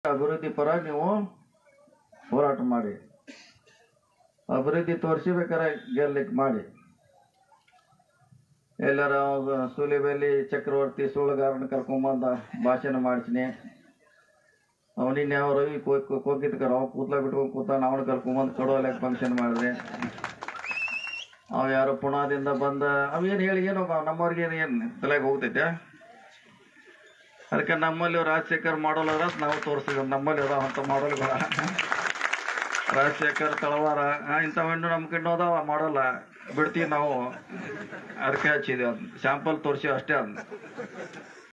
ಅಭಿವೃದ್ಧಿ ಪರ ನೀವು ಹೋರಾಟ ಮಾಡಿ ಅಭಿವೃದ್ಧಿ ತೋರಿಸಿಬೇಕಾರೆ ಗೆಲ್ಲಿಕ್ ಮಾಡಿ ಎಲ್ಲರ ಸೂಲಿಬೆಲ್ಲಿ ಚಕ್ರವರ್ತಿ ಸುಳ್ಳುಗಾರನ ಕರ್ಕೊಂಬಂದ ಭಾಷಣ ಮಾಡಿಸಿನಿ ಅವನಿನ್ನೆ ಯಾವ ರವಿ ಕೋಕಿದ್ಕರ ಅವ ಕೂತ್ಲ ಬಿಟ್ಕೊಂಡು ಕೂತಾನ ಅವನು ಕರ್ಕೊಂಬಂದು ಕಡೋಲ್ಯಾಗ ಫಂಕ್ಷನ್ ಮಾಡಿದೆ ಅವ ಯಾರೋ ಪುಣಾದಿಂದ ಬಂದ ಅವೇನು ಹೇಳಿ ಏನೋ ನಮ್ಮವ್ರಿಗೆ ಏನು ಏನು ತಲೆಗೆ ಹೋಗ್ತೈತೆ ಅದಕ್ಕೆ ನಮ್ಮಲ್ಲಿ ರಾಜಶೇಖರ್ ಮಾಡೋಲ್ಲ ಅದ ನಾವು ತೋರಿಸ್ತೀವಿ ನಮ್ಮಲ್ಲಿ ಅದಾವ ಅಂತ ಮಾಡೋಲ್ಗಳ ರಾಜಶೇಖರ್ ತಳವಾರ ಆ, ಇಂಥವೆಣ್ಣು ನಮ್ಮ ಕಣ್ಣು ಅದಾವ ಮಾಡೋಲ್ಲ ಬಿಡ್ತೀವಿ ನಾವು ಅದಕ್ಕೆ ಹಚ್ಚಿದ್ವಿ ಅದನ್ನ ಶಾಂಪಲ್ ತೋರಿಸಿ ಅಷ್ಟೇ ಅದನ್ನ